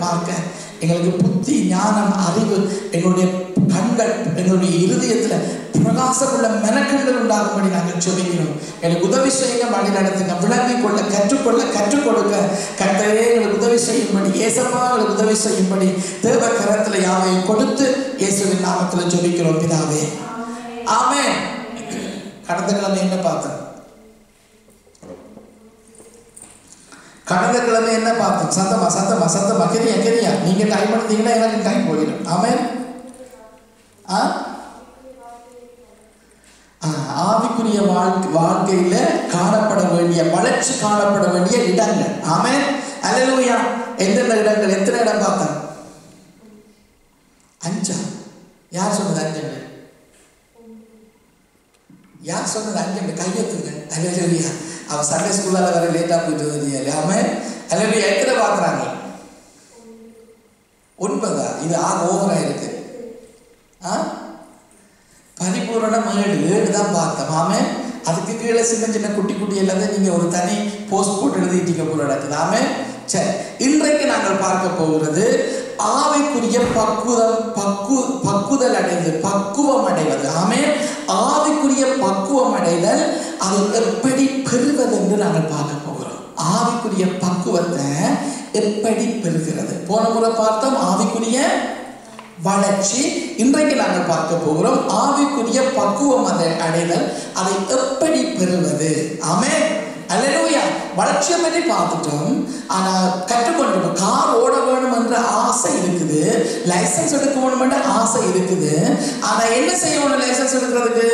பார்க்க எங்களுக்கு புத்தி ஞானம் அறிவு எங்களுடைய கண்கள் எங்களுடைய இருதயத்துல பிரகாசமுள்ள மெனக்கண்கள் உண்டாகும்படி நாங்கள் ஜெபிக்கிறோம் எங்களுக்கு உதவி செய்யுங்க வழி நடத்துங்க விளங்கிக் கொள்ள கற்றுக்கொள்ள கற்றுக் கொடுக்க கர்த்தரே எங்களுக்கு உதவி செய்யும்படி ஏசப்பா எங்களுக்கு உதவி செய்யும்படி தேவ கரத்துல யாவையும் கொடுத்து இயேசுவின் நாமத்துல ஜெபிக்கிறோம் பிதாவே ஆமென் கடந்த கிழமை என்ன பார்த்தோம் கடந்த கிழமை என்ன பார்த்தோம் சத்தமா சத்தமா சத்தமா கெரியா கெரியா நீங்க டைம் எடுத்தீங்கன்னா எனக்கு டைம் போயிடும் ஆமென் ஆ ஆ, ஆவிக்குரிய வாழ்க்கை வாழ்க்கையில காணப்பட வேண்டிய வளர்ச்சி காணப்பட வேண்டிய இடங்கள் ஆமென் அல்லேலூயா எந்தெந்த இடங்கள் எத்தனை இடம் பார்த்தோம் அஞ்சா யார் சொன்னது அஞ்சு யார் சொன்னது அஞ்சு கையெழுத்துங்க அல்லேலூயா அவன் சண்டே ஸ்கூல்ல வர லேட்டா போயிட்டு வந்தீங்க ஆமென் அல்லேலூயா எத்தனை பார்க்குறாங்க ஒன்பதா இது ஆக ஓவரா இருக்கு ஆ பரிபூரண மேடு ஏடு தான் பார்த்தோம் ஆமே அதுக்கு கீழே சின்ன சின்ன குட்டி குட்டி எல்லாத்தையும் நீங்க ஒரு தனி போஸ்ட் போட்டு எழுதிட்டீங்க போல நடக்குது ஆமே சரி இன்றைக்கு நாங்கள் பார்க்க போகிறது ஆவிக்குரிய பக்குவம் பக்கு பக்குதல் அடைந்து பக்குவம் அடைவது ஆமே ஆவிக்குரிய பக்குவம் அடைதல் அது எப்படி பெறுவது என்று நாங்கள் பார்க்க போகிறோம் ஆவிக்குரிய பக்குவத்தை எப்படி பெறுகிறது போன முறை பார்த்தோம் ஆவிக்குரிய வளர்ச்சி இன்றைக்கு நாங்கள் பார்க்க போகிறோம் ஆவிக்குரிய பக்குவம் அதை அடைதல் அதை எப்படி பெறுவது ஆமே அல்லேலூயா வளர்ச்சியை பற்றி பார்த்துட்டோம் ஆனால் கற்றுக்கொண்டு கார் ஓட வேணும் என்ற ஆசை இருக்குது லைசன்ஸ் எடுக்க வேணும் என்ற ஆசை இருக்குது ஆனால் என்ன செய்யணும் லைசன்ஸ் எடுக்கிறதுக்கு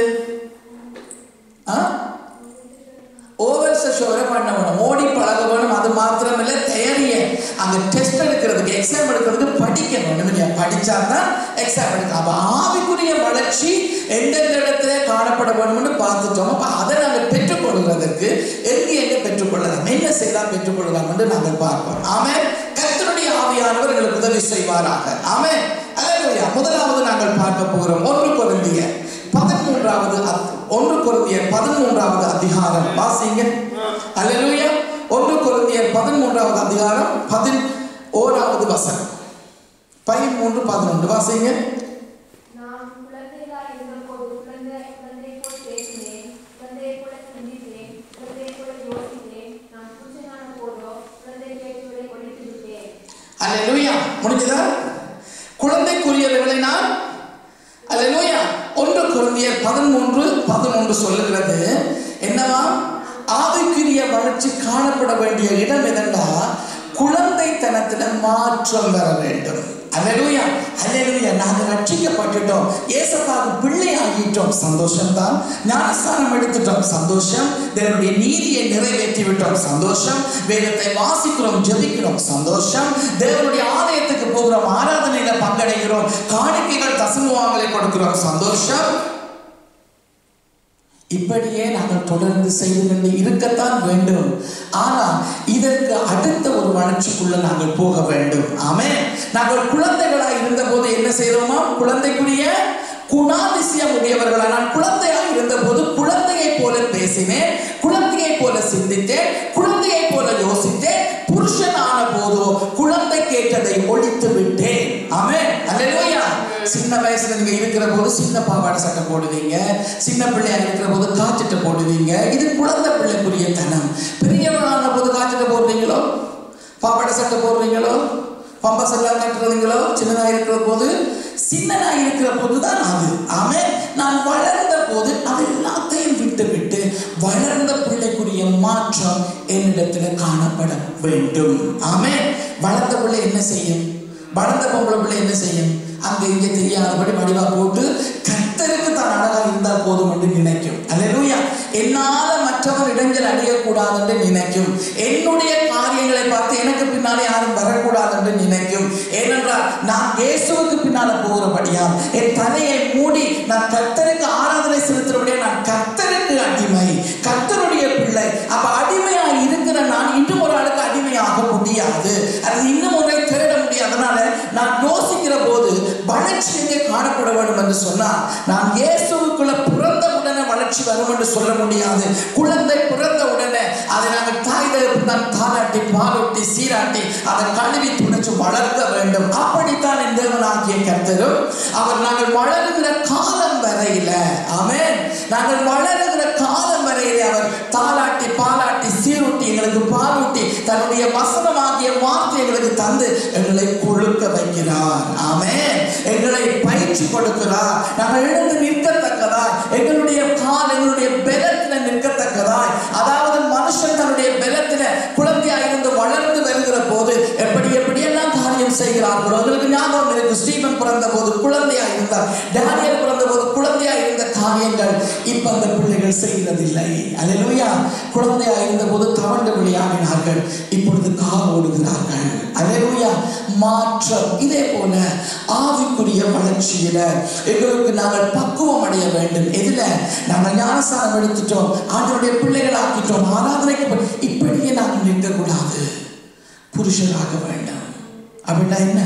ஆ ஓவர் ஷோரை பண்ண வேணும் ஓடி பழக வேணும் அது மாத்திரமில்ல தேரியை அங்க டெஸ்ட் எடுக்கிறதுக்கு எக்ஸாம் எடுக்கிறதுக்கு படிக்கணும் இல்லையா படிச்சா தான் எக்ஸாம் எடுக்கலாம் அப்ப ஆவிக்குரிய வளர்ச்சி எந்தெந்த இடத்துல காணப்பட வேணும்னு பார்த்துட்டோம் அப்ப அதை நாங்கள் பெற்றுக்கொள்கிறதுக்கு எங்க எங்க பெற்றுக்கொள்ளலாம் என்ன செய்தால் பெற்றுக்கொள்ளலாம் என்று நாங்கள் பார்ப்போம் ஆமே கர்த்தருடைய ஆவியானவர் எங்களுக்கு உதவி செய்வாராக ஆமே அல்லேலூயா முதலாவது நாங்கள் பார்க்க போகிறோம் ஒன்று குழந்தைய பதிமூன்றாவது அத்- ஒன்று குருந்தியர் பதிமூன்றாவது அதிகாரம் வாசிங்க அல்லேலூயா ஒன்று குருந்தியர் பதிமூன்றாவது அதிகாரம் பதின் ஓராவது வசனம் பதிமூன்று பதினொன்று வாசிங்க நான் குழந்தைகளாய் இருந்தபோது குழந்தை குழந்தை போல் பேசினேன் குழந்தை போல சிந்தித்தேன் குழந்தை போல யோசித்தேன் நான் புருஷனான போதோ குழந்தை பேச்சுகளை ஒழித்து விட்டேன் அல்லேலூயா முடிஞ்சதா குழந்தைக்குரியவர்களை நான் அல்லேலூயா ஒன்று குழந்தையர் பதிமூன்று பதினொன்று சொல்லுகிறது என்னவா ஆவிக்குரிய வளர்ச்சி காணப்பட வேண்டிய இடம் எதென்றா குழந்தைத்தனத்துல மாற்றம் வர வேண்டும் அல்லேலூயா அல்லேலூயா நாங்க ரட்சிக்கப்பட்டுட்டோம் ஏசப்பாவுக்கு பிள்ளை ஆகிட்டோம் சந்தோஷம் தான் ஞானஸ்தானம் எடுத்துட்டோம் சந்தோஷம் தேவனுடைய நீதியை நிறைவேற்றி விட்டோம் சந்தோஷம் வேதத்தை வாசிக்கிறோம் ஜெபிக்கிறோம் சந்தோஷம் தேவனுடைய ஆலயத்துக்கு போகிறோம் ஆராதனையில பங்கடைகிறோம் காணிக்கைகள் தசமுவாங்களை கொடுக்கிறோம் சந்தோஷம் இப்படியே நாங்கள் தொடர்ந்து செய்து கொண்டு இருக்கத்தான் வேண்டும் ஆனால் இதற்கு அடுத்த ஒரு வளர்ச்சிக்குள்ள நாங்கள் போக வேண்டும் ஆமே நாங்கள் குழந்தைகளாய் இருந்தபோது என்ன செய்தோமா குழந்தைக்குரிய குணாதிசயம் உடையவர்களா நான் குழந்தையாக இருந்தபோது குழந்தையை போல பேசினேன் குழந்தையை போல சிந்தித்தேன் குழந்தையை போல யோசித்தேன் புருஷன் ஆன போதோ குழந்தை கேட்டதை ஒழித்து விட்டேன் ஆமே அல்லேலூயா சின்ன வயசுல நீங்க இருக்கிற போது சின்ன பாவாடை சட்டை போடுவீங்க சின்ன பிள்ளையா இருக்கிற போது காய்ச்சிட்டு போடுவீங்க இது குழந்தை பிள்ளைக்குரிய தனம் பெரியவளான போது காய்ச்சிட்டு போடுறீங்களோ பாவாடை சட்டை போடுறீங்களோ பம்பஸ் எல்லாம் கட்டுறதுங்களோ சின்னதா இருக்கிற போது சின்னதா இருக்கிற போது தான் அது ஆமே நான் வளர்ந்த போது அது எல்லாத்தையும் விட்டு விட்டு வளர்ந்த பிள்ளைக்குரிய மாற்றம் என்னிடத்துல காணப்பட வேண்டும் ஆமே வளர்ந்த பிள்ளை என்ன செய்யும் வளர்ந்த பொம்பளை பிள்ளை என்ன செய்யும் அங்க இங்க தெரியாதபடி வடிவா போட்டு கர்த்தருக்கு தான் அழகா இருந்தால் போதும் என்று நினைக்கும் அல்லேலூயா என்னால மற்றவர் இடைஞ்சல் அடையக்கூடாது என்று நினைக்கும் என்னுடைய காரியங்களை பார்த்து எனக்கு பின்னாலே யாரும் வரக்கூடாது என்று நினைக்கும் ஏனென்றால் நான் இயேசுவுக்கு பின்னால போகிறபடியால் என் தலையை மூடி நான் கர்த்தருக்கு ஆராதனை செலுத்துறபடியா நான் கர்த்தருக்கு அடிமை கர்த்தருடைய பிள்ளை அப்ப அடிமையா இருக்கிற நான் இன்னும் ஒரு ஆளுக்கு அடிமையாக முடியாது அது இன்னும் ஒன்றை தேட முடியாது அதனால நான் யோசிக்கிற போது வளர்ச்சி எங்கே காணப்பட வேண்டும் என்று சொன்னால் நான் இயேசுவுக்குள்ள பிறந்த உடனே வளர்ச்சி வளர்ச்சி வரும் என்று சொல்ல முடியாது குழந்தை பிறந்த உடனே அதை நாங்கள் தாய் தகப்பு தான் தாளாட்டி பாலூட்டி சீராட்டி அதை கழுவி துணைச்சு வளர்க்க வேண்டும் அப்படித்தான் இந்த தேவனாகிய கர்த்தரும் அவர் நாங்கள் வளருகிற காலம் வரையில ஆமென் நாங்கள் வளருகிற காலம் வரையிலே அவர் தாளாட்டி பாலாட்டி சீரூட்டி எங்களுக்கு பாலூட்டி தன்னுடைய வசனமாகிய வார்த்தை எங்களுக்கு தந்து எங்களை கொழுக்க வைக்கிறார் ஆமென் எங்களை பயிற்சி கொடுக்கிறார் நாங்கள் எழுந்து நிற்கத்தக்கதாய் எங்களுடைய கால் எங்களுடைய பலத்தில் நிற்கத்தக்கதாய் அதாவது மனுஷன் தன்னுடைய பலத்தில் குழந்தையாக இருந்து வளர்ந்து வருகிற போது எப்படி எப்படியெல்லாம் காரியம் செய்கிறார்களோ உங்களுக்கு ஞாபகம் இருக்கு ஸ்டீவன் பிறந்த போது குழந்தையா இருந்தார் டேனியல் பிறந்த போது குழந்தையா இருந்த காரியங்கள் இப்ப அந்த பிள்ளைகள் செய்கிறதில்லை அல்லேலூயா குழந்தையா இருந்த போது தவண்டு விளையாடினார்கள் இப்பொழுது கார் ஓடுகிறார்கள் அல்லேலூயா மாற்றம் இதே போல ஆவிக்குரிய வளர்ச்சியில எங்களுக்கு நாங்கள் பக்குவம் அடைய வேண்டும் எதுல நாங்கள் ஞானசாரம் எடுத்துட்டோம் ஆண்டவருடைய பிள்ளைகள் ஆக்கிட்டோம் ஆராதனைக்கு போ- இப்படியே நாங்கள் நிற்கக்கூடாது புருஷராக வேண்டும் அப்படின்னா என்ன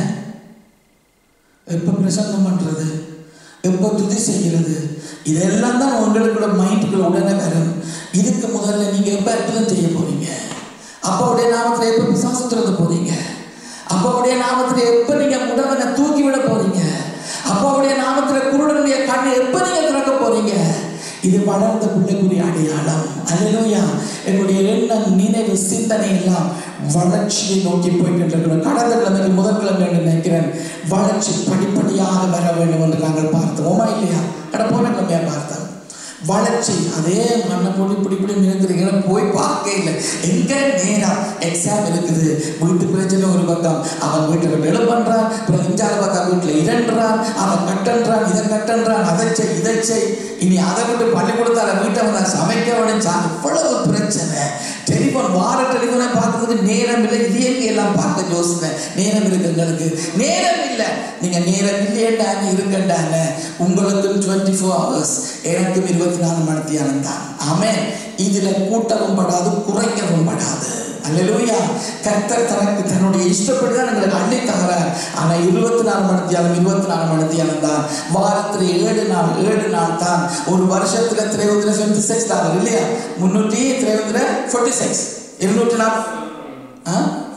எப்போ பிரசங்கம் பண்றது எப்போ துதி செய்கிறது இதெல்லாம் தான் உங்களுக்குள்ள மைண்டுக்குள்ள உடனே வரும் இதுக்கு முதல்ல நீங்க எப்போ அற்புதம் செய்ய போறீங்க அப்பாவுடைய நாமத்தில் எப்போ பிசாசு திறந்து போறீங்க அப்பாவுடைய நாமத்தில் எப்போ நீங்க முடவனை தூக்கி விட போறீங்க அப்பாவுடைய நாமத்தில் குருடனுடைய கண்ணை எப்போ நீங்க திறக்க போறீங்க இது வளர்ந்த பிள்ளைக்குரிய அடையாளம் அல்லேலூயா என்னுடைய எண்ணம் நினைவு சிந்தனை எல்லாம் வளர்ச்சியை நோக்கி போய்கிட்டு இருக்கிறோம் கடந்த கிழமைக்கு முதல் கிழமை என்று நினைக்கிறேன் வளர்ச்சி படிப்படியாக வர வேண்டும் என்று நாங்கள் பார்த்தோம் ஓமா இல்லையா அட போன கிழமையா பார்த்தோம் வளர்ச்சி அதே மண்ணை போட்டு இப்படி இப்படி இருக்கிறீங்க போய் பார்க்க இல்லை எங்க நேரம் எக்ஸாம் இருக்குது வீட்டு பிரச்சனை ஒரு பக்கம் அவன் வீட்டுல வேலை பண்றான் அப்புறம் இஞ்சால பக்கம் வீட்டுல இரண்டுறான் அவன் கட்டன்றான் இதை கட்டன்றான் அதை செய் இதை செய் இனி அதை விட்டு பள்ளிக்கூடத்தால வீட்டை வந்தா சமைக்க வேணும்ச்சா இவ்வளவு பிரச்சனை டெலிஃபோன் வார டெலிஃபோனை பார்க்கறதுக்கு நேரம் இல்லை இதே எல்லாம் பார்க்க யோசிப்பேன் நேரம் இருக்குங்களுக்கு நேரம் இல்லை நீங்க நேரம் இல்லையேண்டாங்க இருக்கண்டாங்க உங்களுக்கும் டுவெண்ட்டி ஃபோர் ஹவர்ஸ் எனக்கும் இருபத்தி நாலு மணி நேரம் தான் ஆமென் இதுல கூட்டவும் படாது குறைக்கவும் படாது அல்லேலூயா கர்த்தர் தனக்கு தன்னுடைய இஷ்டப்படி தான் எங்களுக்கு அள்ளி தகரார் ஆனா இருபத்தி நாலு மணித்தியாலும் இருபத்தி நாலு மணித்தியாலும் தான் வாரத்துல ஏழு நாள் ஏழு நாள் தான் ஒரு வருஷத்துல திரைவந்திர ஃபிஃப்டி சிக்ஸ் டாலர் இல்லையா முன்னூற்றி திரைவந்திர ஃபோர்ட்டி சிக்ஸ் இருநூற்றி நாலு ஆ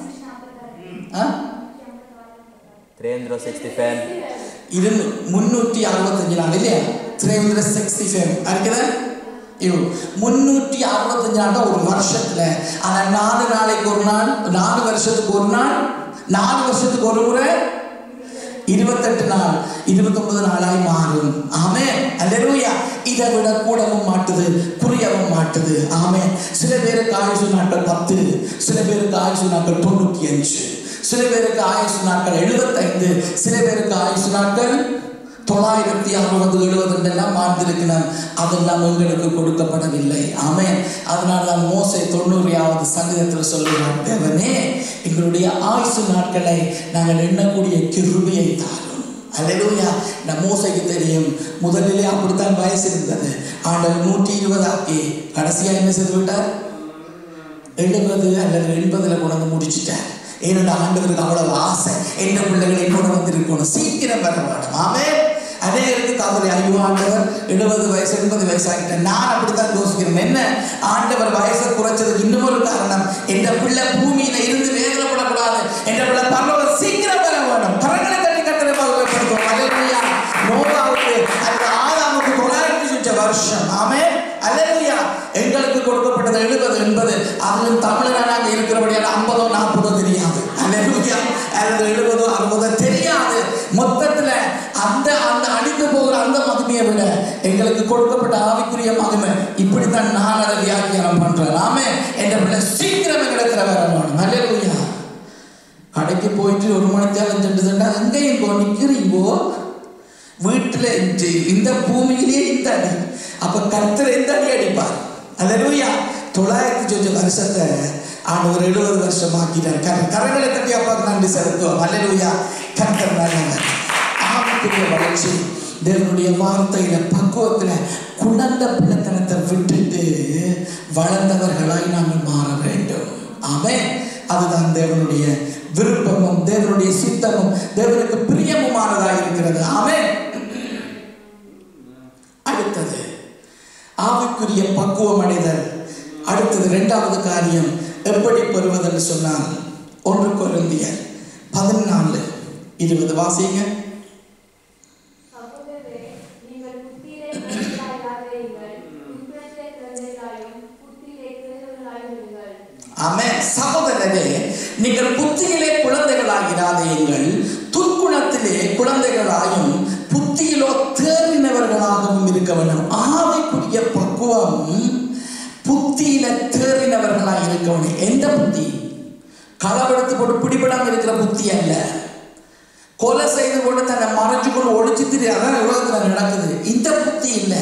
ஆ 365 ഇരുന്ന് മുന്നൂറ്റി അറുപത്തഞ്ച് നാൾ ഇല്ലേ ത്രീ ഹൺഡ്രഡ് സിക്സ്റ്റി ഫൈവ് ആയിരിക്കുന്നത് ஐயோ முன்னூற்றி அறுபத்தஞ்சு நாள் தான் ஒரு வருஷத்துல ஆனா நாலு நாளைக்கு ஒரு நாள் நாலு வருஷத்துக்கு ஒரு நாள் நாலு வருஷத்துக்கு ஒரு முறை இருபத்தெட்டு நாள் இருபத்தொன்பது நாளாய் மாறும் ஆமே அல்லேலூயா இதை விட கூடவும் மாட்டுது புரியவும் மாட்டுது ஆமே சில பேருக்கு ஆயுசு நாட்கள் பத்து சில பேருக்கு ஆயுசு நாட்கள் தொண்ணூற்றி அஞ்சு சில பேருக்கு ஆயுசு நாட்கள் எழுபத்தைந்து சில பேருக்கு ஆயுசு நாட்கள் தொள்ளாயிரத்தி அறுபது எழுபது எல்லாம் மாற்றிருக்கணும் அதெல்லாம் உங்களுக்கு கொடுக்கப்படவில்லை ஆமென் அதனால தான் மோசை தொண்ணூறியாவது சங்கீதத்தில் சொல்லுகிறார் தேவனே எங்களுடைய ஆயுசு நாட்களை நாங்கள் எண்ணக்கூடிய கிருபையை தாரும் அல்லேலூயா நம்ம மோசைக்கு தெரியும் முதலிலே அப்படித்தான் வயசு இருந்தது ஆண்டவர் நூற்றி இருபது ஆக்கி கடைசியா என்ன செய்து விட்டார் எழுபது அல்லது எண்பதுல கொண்டு வந்து முடிச்சிட்டார் ஏனென்றா ஆண்டவருக்கு அவ்வளவு ஆசை என்ன பிள்ளைகளை கூட வந்திருக்கணும் சீக்கிரம் வர வேணும் ஆமே அதே இருக்கு கவலை ஐயோ ஆண்டவர் எழுபது வயசு எண்பது வயசு ஆகிட்டேன் நான் அப்படித்தான் யோசிக்கிறேன் என்ன ஆண்டவர் வயசை குறைச்சதுக்கு இன்னும் ஒரு காரணம் என்ற பிள்ளை பூமியில இருந்து வேதனைப்படக்கூடாது என்ற பிள்ளை பரலோகம் சீக்கிரம் வர வேணும் கரங்களை தட்டி கட்டளை பகுதிப்படுத்தும் அலையா நோவாவுக்கு அந்த ஆதாமுக்கு தொள்ளாயிரத்தி சுற்ற வருஷம் ஆமே அலையா எங்களுக்கு கொடுக்கப்பட்டது எழுபது எண்பது அதிலும் தமிழனாக இருக்கிறபடியால் ஐம்பதோ நாற்பதோ தெரியாது அல்லேலூயா அல்லது எழுபதோ அறுபதோ தெரியாது மொத்தத்துல அந்த அந்த அழிந்து போகிற அந்த மகிமையை விட எங்களுக்கு கொடுக்கப்பட்ட ஆவிக்குரிய மகிமை இப்படித்தான் நான் அதை வியாக்கியானம் பண்றேன் ஆமே என்ற பிள்ளை சீக்கிரம் எங்களுக்கு வர வேணும் அல்லேலூயா கடைக்கு போயிட்டு ஒரு மணி தேவை சென்றுதுண்டா எங்கேயும் போ நிற்கிறீங்கோ வீட்டுல இந்த- இந்த பூமியிலேயே இந்த அடி அப்ப கர்த்தர் எந்த அடி அடிப்பார் அல்லேலூயா தொள்ளாயிரத்தி சொச்ச வருஷத்தை ஆண்டவர் எழுபது வருஷம் ஆக்கிட்டார் கர- கரங்களை தட்டி அப்பாவுக்கு நன்றி செலுத்துவோம் அல்லேலூயா கர்த்தர் நல்லவர் ஆவிக்குரிய வளர்ச்சி தேவனுடைய வார்த்தையில பக்குவத்துல குழந்த பிள்ளைத்தனத்தை விட்டுட்டு வளர்ந்தவர்களாய் நாங்கள் மாற வேண்டும் ஆமென் அதுதான் தேவனுடைய விருப்பமும் தேவனுடைய சித்தமும் தேவனுக்கு பிரியமுமானதாக இருக்கிறது ஆமென் அடுத்தது ஆவி ஆவிக்குரிய பக்குவம் அடைதல் அடுத்தது இரண்டாவது காரியம் எப்படி பெறுவதென்று சொன்னால் ஒன்று கொருந்தியர் பதினாலு இருபது வாசிங்க சகோதரரே, நீங்கள் புத்தியிலே குழந்தைகளாயிராதேயுங்கள். துன்பத்திலே குழந்தைகளாயும், புத்தியிலே குழந்தைகளாயும் இருங்கள். ஆமென் சகோதரரே நீங்கள் புத்தியிலே குழந்தைகளாகிறாதேயுங்கள் துர்க்குணத்திலே குழந்தைகளாயும் புத்தியிலோ தேறினவர்களாகவும் இருக்க வேண்டும் ஆவிக்குரிய பக்குவம் புத்தியில தேறினவர்களாக இருக்க வேண்டும் எந்த புத்தி களவெடுத்து போட்டு பிடிபடாம இருக்கிற புத்தி அல்ல கொலை செய்து கொண்டு தன்னை மறைச்சு கொண்டு ஒழிச்சு திரி அதான் உலகத்துல நடக்குது இந்த புத்தி இல்லை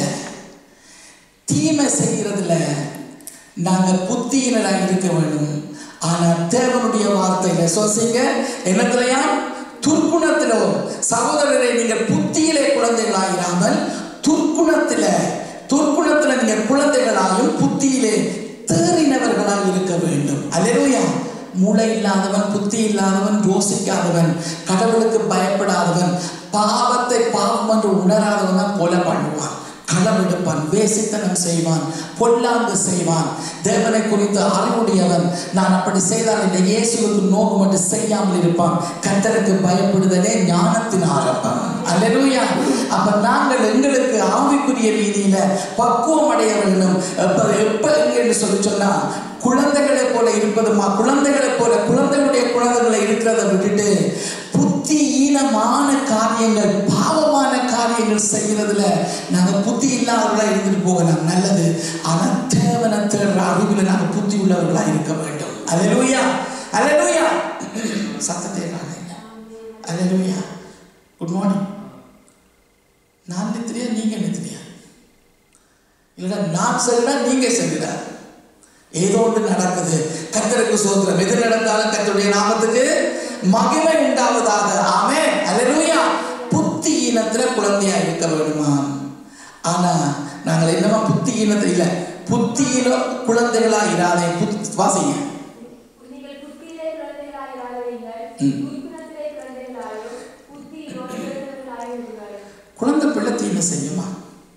தீமை செய்கிறதுல நாங்க புத்தியினராக இருக்க வேண்டும் ஆனா தேவனுடைய வார்த்தையில சோசிங்க என்னத்திலையா துர்க்குணத்திலோ சகோதரரை நீங்கள் புத்தியிலே குழந்தைகளாயிராமல் துர்க்குணத்தில துர்க்குணத்துல நீங்க குழந்தைகளாயும் புத்தியிலே தேறினவர்களாக இருக்க வேண்டும் அல்லேலூயா மூளை இல்லாதவன் புத்தி இல்லாதவன் யோசிக்காதவன் கடவுளுக்கு பயப்படாதவன் பாவத்தை பாவம் என்று உணராதவன் தான் கொலை பண்ணுவான் களவெடுப்பான் வேசித்தனம் செய்வான் பொல்லாங்கு செய்வான் தேவனை குறித்து அறிவுடையவன் நான் அப்படி செய்தால் இந்த இயேசுவுக்கு நோக்கு மட்டும் செய்யாமல் இருப்பான் கத்தருக்கு பயப்படுதலே ஞானத்தின் ஆரம்பம் அல்லேலூயா அப்ப நாங்கள் எங்களுக்கு ஆவிக்குரிய ரீதியில பக்குவம் அடைய வேண்டும் எப்ப எப்ப எங்க என்று சொல்லி சொன்னா குழந்தைகளை போல இருப்பதுமா குழந்தைகளை போல குழந்தைகளுடைய குழந்தைகளை இருக்கிறத விட்டுட்டு புத்தியீனமான காரியங்கள் பாவமான காரியங்கள் செய்யறதுல நாங்க புத்தி இல்லாதவர்களா இருந்துட்டு போகலாம் நல்லது ஆனா தேவனை தேடுற அறிவுல நாங்க புத்தி உள்ளவர்களா இருக்க வேண்டும் அலலூயா அலலூயா சத்தத்தை காணல அலலூயா குட் மார்னிங் நான் நித்திரியா நீங்க நித்திரியா இல்லைன்னா நான் சரிடா நீங்க சரிடா ஏதோ ஒன்று நடக்குது கத்தருக்கு சோத்திரம் எது நடந்தாலும் கத்தருடைய நாமத்துக்கு மகிமை உண்டாவதாக ஆமே அல்லேலூயா புத்தி இனத்துல குழந்தையா இருக்க வேண்டுமா ஆனா நாங்கள் என்னமா புத்தி இனத்துல இல்ல புத்தியில குழந்தைகளா இராதே புத்தி வாசிங்க நீங்கள் புத்தியிலே குழந்தைகளாயிராதேயுங்கள். ம். துர்க்குணத்திலே குழந்தைகளாயும், புத்தியிலோ குழந்தைகளாயும் இருங்கள். குழந்தை பிள்ளை தீமை செய்யுமா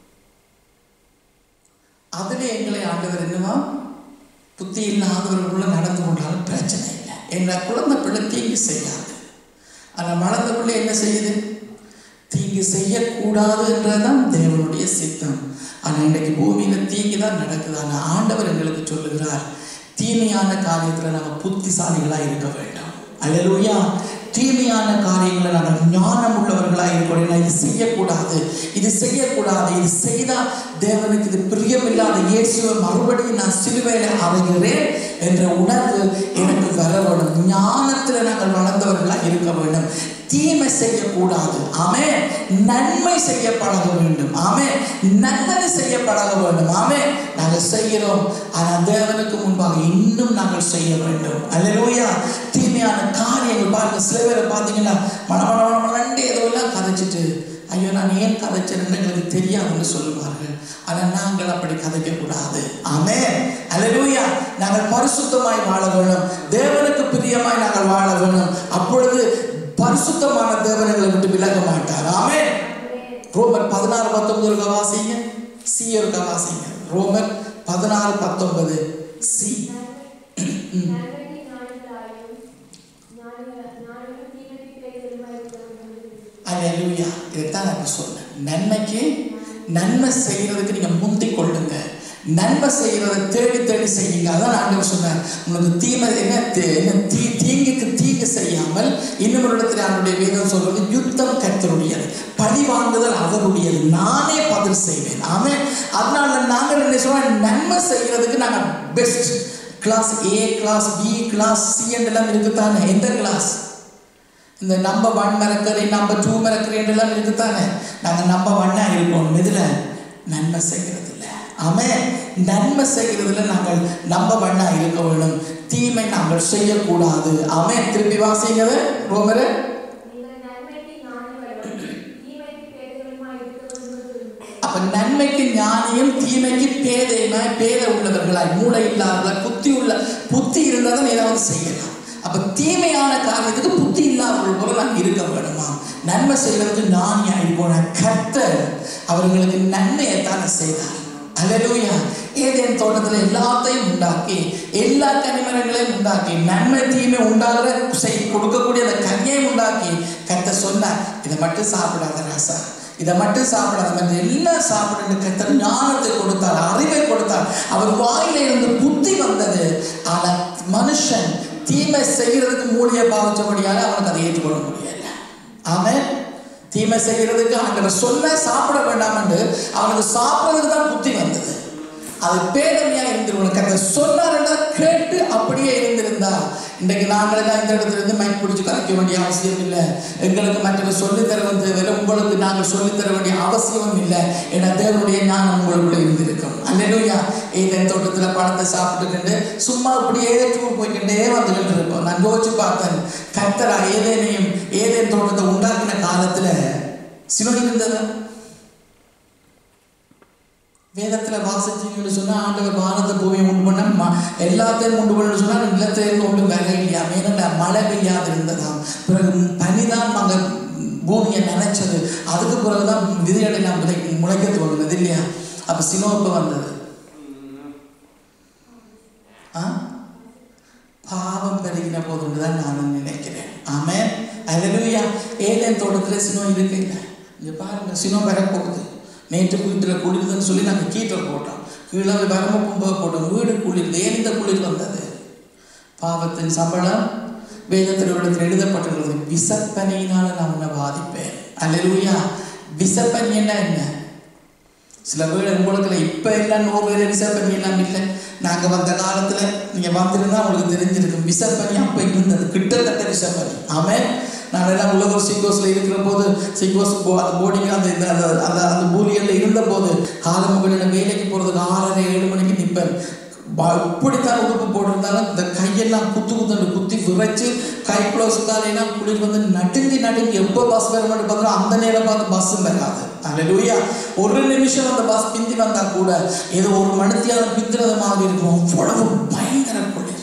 அதுல எங்களை ஆண்டவர் என்னவா புத்தி இல்லாதவர்களுக்குள்ள நடந்து கொண்டாலும் பிரச்சனை இல்லை எங்களை குழந்தை பிள்ளை தீங்கு செய்யாது ஆனால் வளர்ந்த பிள்ளை என்ன செய்யுது தீங்கு செய்யக்கூடாது என்றதான் தேவனுடைய சித்தம் ஆனால் இன்றைக்கு பூமியில தீங்கு தான் நடக்குது ஆனால் ஆண்டவர் எங்களுக்கு சொல்லுகிறார் தீமையான காரியத்துல நாங்கள் புத்திசாலிகளாக இருக்க வேண்டும் அல்லேலூயா தீமையான காரியங்களை நாங்கள் ஞானம் உள்ளவர்களாக இருக்கணும் இது செய்யக்கூடாது இது செய்யக்கூடாது இது செய்தால் தேவனுக்கு இது பிரியமில்லாத இயேசுவை மறுபடியும் நான் சிலுவையில அறைகிறேன் என்ற உணர்வு எனக்கு வர வேண்டும் ஞானத்துல நாங்கள் வளர்ந்தவர்களாக இருக்க வேண்டும் தீமை செய்யக்கூடாது ஆமே நன்மை செய்ய பழக வேண்டும் ஆமே நல்லது செய்ய பழக வேண்டும் ஆமே நாங்கள் செய்கிறோம் ஆனால் தேவனுக்கு முன்பாக இன்னும் நாங்கள் செய்ய வேண்டும் அல்லேலூயா தீமையான காரியங்கள் பாருங்க சில பேரை பார்த்தீங்கன்னா மன மன மன மணண்டு ஏதோ எல்லாம் கதைச்சிட்டு ஐயோ நான் ஏன் கதைச்சேன்னு எங்களுக்கு தெரியாதுன்னு சொல்லுவார்கள் ஆனால் நாங்கள் அப்படி கதைக்க கூடாது ஆமே அல்லேலூயா நாங்கள் பரிசுத்தமாய் வாழ வேணும் தேவனுக்கு பிரியமாய் நாங்கள் வாழ வேணும் அப்பொழுது பரிசுத்தமான தேவன் எங்களை விட்டு விலக மாட்டார் ஆமே ரோமர் பதினாறு பத்தொன்பது இருக்க வாசிங்க சி இருக்க வாசிங்க ரோமர் பதினாறு பத்தொன்பது சி நன்மைக்கு ஞானிகளாயும், ஞானிகள்- ஞானிகள் தீமைக்கு பேசுகிறவர்களாய் இருக்க வேண்டும். அல்லேலூயா இதைத்தான் நான் சொன்னேன் நன்மைக்கு நன்மை செய்யறதுக்கு நீங்க முந்திக் கொள்ளுங்க நன்மை செய்யறதை தேடி தேடி செய்யுங்க அதான் ஆண்டவர் சொன்னார் உங்களுக்கு தீமை என்ன தீ- என்ன தீ தீங்குக்கு தீங்கு செய்யாமல் இன்னும் ஒரு இடத்துல அவருடைய வேதம் சொல்றது யுத்தம் கர்த்தருடையது பழி வாங்குதல் அவருடையது நானே பதில் செய்வேன் ஆமே அதனால நாங்கள் என்ன சொல்றோம் நன்மை செய்யறதுக்கு நாங்க best class A class B class C எல்லாம் இருக்குதானே எந்த கிளாஸ் இந்த நம்பர் ஒன் மிரக்கறி நம்பர் டூ மிரக்கறின்றெல்லாம் இருக்குதானே நாங்கள் நம்பர் ஒன்னாக இருப்போம் இதில் நன்மை செய்கிறது இல்லை ஆமே நன்மை செய்கிறதுல நாங்கள் நம்பர் ஒன்னாக இருக்க வேண்டும் தீமை நாங்கள் செய்யக்கூடாது ஆமே திருப்பி வாசிங்கவே ரோமரு நீங்கள் நன்மைக்கு ஞானிகளும், தீமைக்கு பேசுகிறவருமாய் இருக்க வேண்டும். அப்ப நன்மைக்கு ஞானியும் தீமைக்கு பேதையுமாய் பேத உள்ளவர்களாய் மூளை இல்லாதவர்களாய் புத்தி உள்ள புத்தி இருந்தால் தான் ஏதாவது செய்யலாம் அப்ப தீமையான காரியத்துக்கு புத்தி இல்லாதவர்கள் போல நாம் இருக்க வேணுமா நன்மை செய்வதற்கு ஞானியாய் போன கர்த்தர் அவர்களுக்கு நன்மையைத்தானே செய்தார் அல்லேலூயா ஏதேன் தோட்டத்தில் எல்லாத்தையும் உண்டாக்கி எல்லா கனிமரங்களையும் உண்டாக்கி நன்மை தீமை உண்டாகிற செய் கொடுக்கக்கூடிய அந்த கனியையும் உண்டாக்கி கத்த சொன்னார் இதை மட்டும் சாப்பிடாத ராசா இதை மட்டும் சாப்பிடாத மற்ற எல்லாம் சாப்பிடுன்னு கத்தர் ஞானத்தை கொடுத்தார் அறிவை கொடுத்தார் அவர் வாயில இருந்து புத்தி வந்தது ஆனா மனுஷன் தீமை செய்யறதுக்கு மூலிய பாவிச்சபடியால அவனுக்கு அதை ஏற்றுக்கொள்ள முடியல ஆமென் தீமை செய்யறதுக்கு ஆண்டவர் சொல்ல சாப்பிட வேண்டாம் என்று அவனுக்கு சாப்பிடுறதுக்கு தான் புத்தி வந்தது அது பேதமையா இருந்திருக்கணும் கத்த சொன்னாருன்னா கேட்டு அப்படியே இருந்திருந்தா இன்றைக்கு நாங்கள் எல்லாம் இந்த இடத்துல இருந்து மைக் பிடிச்சு கலைக்க வேண்டிய அவசியம் இல்லை எங்களுக்கு மற்றவர் சொல்லித் தர தேவையில்லை உங்களுக்கு நாங்கள் சொல்லித் தர வேண்டிய அவசியமும் இல்லை ஏன்னா தேவனுடைய ஞானம் உங்களுக்குள்ள இருந்திருக்கும் அல்லையா ஏதேன் தோட்டத்தில் பழத்தை சாப்பிட்டுக்கிட்டு சும்மா அப்படியே டூர் போய்க்கிட்டே வந்துகிட்டு இருப்போம் நான் யோசிச்சு பார்த்தேன் கத்தரா ஏதேனையும் ஏதேன் தோட்டத்தை உண்டாக்கின காலத்துல சிவன் இருந்ததா வேதத்துல வாசிச்சீங்கன்னு சொன்னா ஆண்டவர் வானத்தை பூமியை உண்டு பண்ண ம- எல்லாத்தையும் உண்டு பண்ணு சொன்னா நிலத்திலிருந்து ஒன்றும் வேலை இல்லையா மேல மழை பெய்யாது இருந்ததாம் பிறகு பனிதான் அங்க பூமியை நினைச்சது அதுக்கு பிறகுதான் விதையடையெல்லாம் முளை முளைக்க துவங்கினது இல்லையா அப்ப சினோப்பு வந்தது ஆ பாவம் பெருகின போதுன்னு தான் நான் நினைக்கிறேன் ஆமே அல்லேலூயா ஏதேன் தோட்டத்தில் சினோ இருக்கு இல்லை இங்க பாருங்க சினோ வரப்போகுது நேற்று வீட்டில் குளிர்துன்னு சொல்லி நாங்கள் கீட்டர் போட்டோம் கீழே வரம்ப கும்ப போட்டோம் வீடு குளிர்ந்து ஏன் இந்த குளிர் வந்தது பாவத்தின் சம்பளம் வேதத்தில் உள்ளத்தில் எழுதப்பட்டுள்ளது விசப்பனியினால நான் உன்னை பாதிப்பேன் அல்லேலூயா விசப்பனி என்ன என்ன சில வீடு உங்களுக்கு இப்போ எல்லாம் நூறு பேர் விசப்பனி எல்லாம் இல்லை நாங்கள் வந்த காலத்தில் நீங்கள் வந்திருந்தா உங்களுக்கு தெரிஞ்சிருக்கும் விசப்பனி அப்போ இருந்தது கிட்டத்தட்ட விசப்பனி ஆமே நான் எல்லாம் உலகம் சிங்கோஸில் இருக்கிற போது சிங்கோஸ் அந்த போர்டிங் அந்த இந்த அந்த அந்த அந்த பூலிகளில் இருந்த போது காலமுகளில் வேலைக்கு போகிறதுக்கு ஆறரை ஏழு மணிக்கு நிற்பேன் ப- இப்படித்தான் உடுப்பு போட்டிருந்தாலும் இந்த கையெல்லாம் குத்து குத்துண்டு குத்தி விரைச்சு கை க்ளோஸ் காலையெல்லாம் குளிர் வந்து நடுங்கி நடுங்கி எப்போ பஸ் வர மட்டும் பார்த்தோம் அந்த நேரம் பார்த்து பஸ் வராது அல்லேலூயா ஒரு நிமிஷம் அந்த பஸ் பிந்தி வந்தா கூட ஏதோ ஒரு மணித்தியாலும் பிந்துறது மாதிரி இருக்கும் அவ்வளவு பயங்கர குளிர்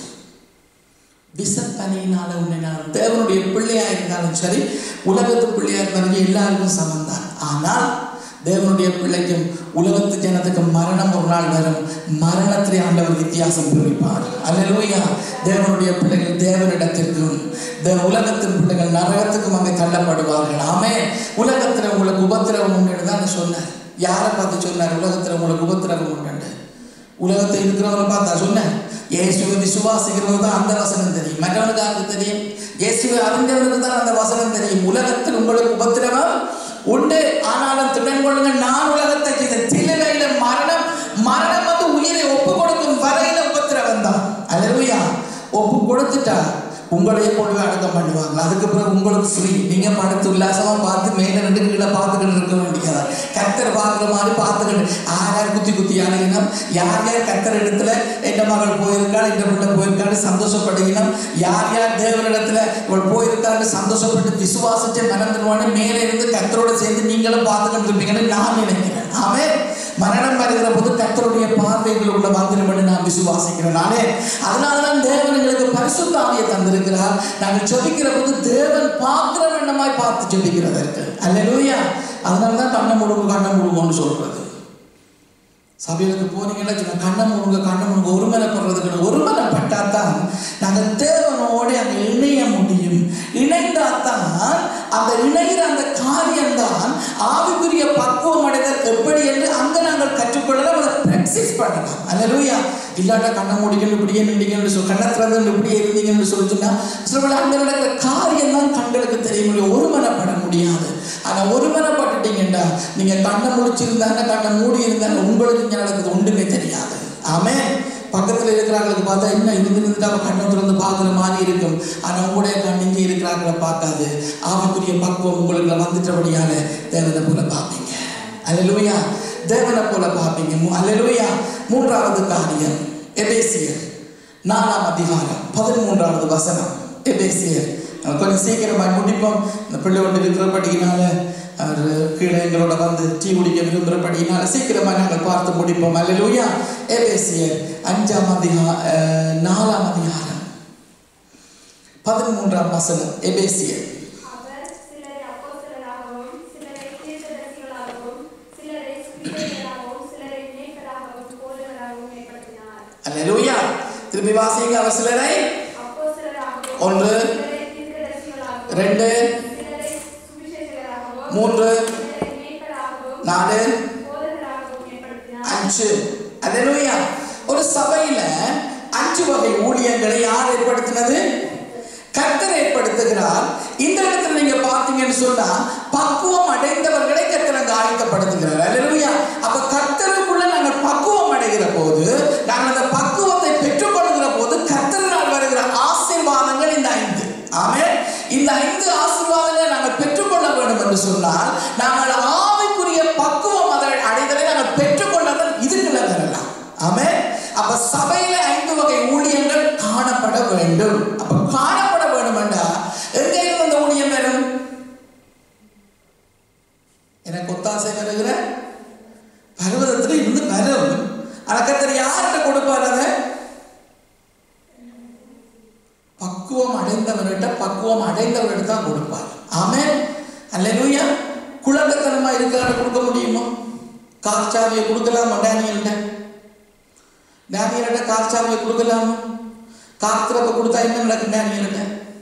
விசப்பனையினால உன்னை நான் தேவனுடைய பிள்ளையா இருந்தாலும் சரி உலகத்து பிள்ளையா இருந்தாலும் எல்லாருக்கும் சமந்தான் ஆனால் தேவனுடைய பிள்ளைக்கும் உலகத்து ஜனத்துக்கும் மரணம் ஒரு நாள் வரும் மரணத்திலே ஆண்டவர் வித்தியாசம் பிரிப்பார் அல்லேலூயா தேவனுடைய பிள்ளைகள் தேவனிடத்திற்கும் தேவ உலகத்தின் பிள்ளைகள் நரகத்துக்கும் அங்கே தள்ளப்படுவார்கள் ஆமே உலகத்தில் உங்களுக்கு உபத்திரவம் உண்டு தான் சொன்னார் யாரை பார்த்து சொன்னார் உலகத்தில் உங்களுக்கு உபத்திரவம் உண்டு உலகத்தை இருக்கிறவங்களை பார்த்தா சொன்னேன் இயேசுவை விசுவாசிக்கிறவங்க தான் அந்த வசனம் தெரியும் மற்றவனுக்கு யாருக்கு தெரியும் இயேசுவை அறிந்தவனுக்கு தான் அந்த வசனம் தெரியும் உலகத்தில் உங்களுக்கு உபத்திரவம் உண்டு ஆனாலும் திடன் கொள்ளுங்க நான் உலகத்தை செய்த சிலுவையில மரணம் மரணம் வந்து உயிரை ஒப்பு கொடுக்கும் வரையில உபத்திரவம் தான் அல்லேலூயா ஒப்பு கொடுத்துட்டா உங்களையே கொண்டு போய் அடக்கம் பண்ணுவாங்க அதுக்கு பிறகு உங்களுக்கு ஃப்ரீ நீங்க படுத்து உல்லாசமா பார்த்து மேல ரெண்டு கீழே பார்த்துக்கிட்டு இருக்க வேண்டியதா கத்தர் பார்க்குற மாதிரி பார்த்துக்கிட்டு யார் யார் குத்தி குத்தி அணுகினோம் யார் யார் கத்தர் இடத்துல எந்த மகள் போயிருக்காள் இந்த பிள்ளை போயிருக்கான்னு சந்தோஷப்படுகினோம் யார் யார் தேவனிடத்துல இவள் போயிருக்கான்னு சந்தோஷப்பட்டு விசுவாசிச்சு மறந்துடுவான்னு மேலே இருந்து கத்தரோட சேர்ந்து நீங்களும் பார்த்துக்கிட்டு இருப்பீங்கன்னு நான் நினைக்கிறேன் ஆமே மரணம் வருகிற போது கத்தருடைய பார்வைகளுக்குள்ள வந்துடும் நான் விசுவாசிக்கிறேன் நானே அதனாலதான் தேவன் எங்களுக்கு பரிசுத்த ஆவியை தந்திருக்கிறார் நாங்கள் ஜெபிக்கிற போது தேவன் பார்க்கிற வண்ணமாய் பார்த்து ஜெபிக்கிறதற்கு அல்லேலூயா அதனால தான் கண்ணை முழுங்க கண்ணை முழுங்கன்னு சொல்றது சபைகளுக்கு போனீங்கன்னா சொன்ன கண்ணை முழுங்க கண்ணை முழுங்க ஒருமனைப்படுறதுக்கு ஒருமனைப்பட்டா தான் நாங்கள் தேவனோட அங்கே இணைய முடியும் இணைந்தாதான் அந்த இணைகிற அந்த காரியம்தான் ஆவிக்குரிய பக்குவம் அடைதல் எப்படி என்று அங்க நாங்கள் கற்றுக்கொள்ளலாம் அதை பிராக்டிஸ் பண்ணலாம் அல்லேலூயா இல்லாட்டா கண்ணை மூடிக்கணும் இப்படியே நின்றீங்கன்னு சொல்லி கண்ணை திறந்து இப்படியே இருந்தீங்கன்னு சொல்லி சொன்னா சில வேளை அங்க நடக்கிற காரியம் தான் கண்களுக்கு தெரிய முடியும் ஒருமனப்பட முடியாது ஆனா ஒருமனப்பட்டுட்டீங்கன்னா நீங்க கண்ணை முடிச்சிருந்தாங்க கண்ணை மூடி இருந்தாங்க உங்களுக்கு இங்க நடக்குது ஒன்றுமே தெரியாது ஆமே பக்கத்துல இருக்கிறவங்களுக்கு பார்த்தா என்ன இருந்து இருந்துட்டு அவன் கண்ணை திறந்து பார்க்குற மாதிரி இருக்கும் ஆனா உங்களுடைய கண் இங்கே இருக்கிறாங்கள பார்க்காது ஆவிக்குரிய பக்குவம் உங்களுக்கு வந்துட்டபடியால தேவனை போல பார்ப்பீங்க அல்லேலூயா தேவனை போல பார்ப்பீங்க மூ- அல்லேலூயா மூன்றாவது காரியம் எபேசியர் நாலாம் அதிகாரம் பதிமூன்றாவது வசனம் எபேசியர் நம்ம கொஞ்சம் சீக்கிரமாக முடிப்போம் இந்த பிள்ளை ஒன்று இருக்கிறபடியினால அவர் கீழே எங்களோட வந்து டீ குடிக்க விரும்புகிறபடியினால சீக்கிரமாக நாங்கள் பார்த்து முடிப்போம் அல்லேலூயா எபேசியர் அஞ்சாம் அதிகா அஹ், நாலாம் அதிகாரம் பதிமூன்றாம் வசனம் எபேசியர் அவர் சிலரை அப்போஸ்தலராகவும், சிலரை தீர்க்கதரிசிகளாகவும், சிலரை சுவிசேஷகராகவும், சிலரை மேய்ப்பராகவும் திருப்பி வாசிங்க அவர் சிலரை அப்போஸ்தலராகவும், ஒன்று, சிலரை தீர்க்கதரிசிகளாகவும், ரெண்டு சிலரை சுவிசேஷகராகவும், மூன்று சிலரை மேய்ப்பராகவும், நாலு போதகராகவும் ஏற்படுத்தினார். அஞ்சு அல்லேலூயா ஒரு சபையில அஞ்சு வகை ஊழியங்களை யார் ஏற்படுத்தினது கர்த்தர் ஏற்படுத்துகிறார் இந்த இடத்துல நீங்க பார்த்தீங்கன்னு சொன்னா பக்குவம் அடைந்தவர்களை கர்த்தர் அங்க ஆயத்தப்படுத்துகிறார் அல்லேலூயா அப்ப கர்த்தருக்குள்ள நாங்கள் பக்குவம் அடைகிற போது நாங்கள் அந்த பக்குவத்தை பெற்றுக்கொள்கிற போது கர்த்தரால் வருகிற ஆசீர்வாதங்கள் இந்த ஐந்து ஆமென் இந்த ஐந்து ஆசீர்வாதங்களை நாங்கள் பெற்றுக்கொள்ள வேண்டும் என்று சொன்னால் நாங்கள் ஆவிக்குரிய பக்குவம் அதை அடைதலை நாங்கள் பெற்றுக்கொள்ளதான் இதுக்குள்ள வரலாம் ஆமென் அப்ப சபையில ஐந்து வகை ஊழியங்கள் காணப்பட வேண்டும் அப்ப காணப்பட வேண்டும் என்றா எங்க இருந்து அந்த ஊழியம் வரும் எனக்கு ஒத்தாசை வருகிற பர்வதத்துல இருந்து வரும் ஆனா கர்த்தர் யார்கிட்ட கொடுப்பார் அதை பக்குவம் அடைந்தவர்கிட்ட பக்குவம் அடைந்தவர்கிட்ட தான் கொடுப்பார் ஆமென் அல்லேலூயா குழந்தைத்தனமா இருக்கிறார கொடுக்க முடியுமா காற்றாவியை கொடுக்கலாமா டேனியல்கிட்ட டேனியல்கிட்ட காற்றாவியை கொடுக்கலாமா காத்திரப்ப கொடுத்தா என்ன நடக்கும் டேனியல்கிட்ட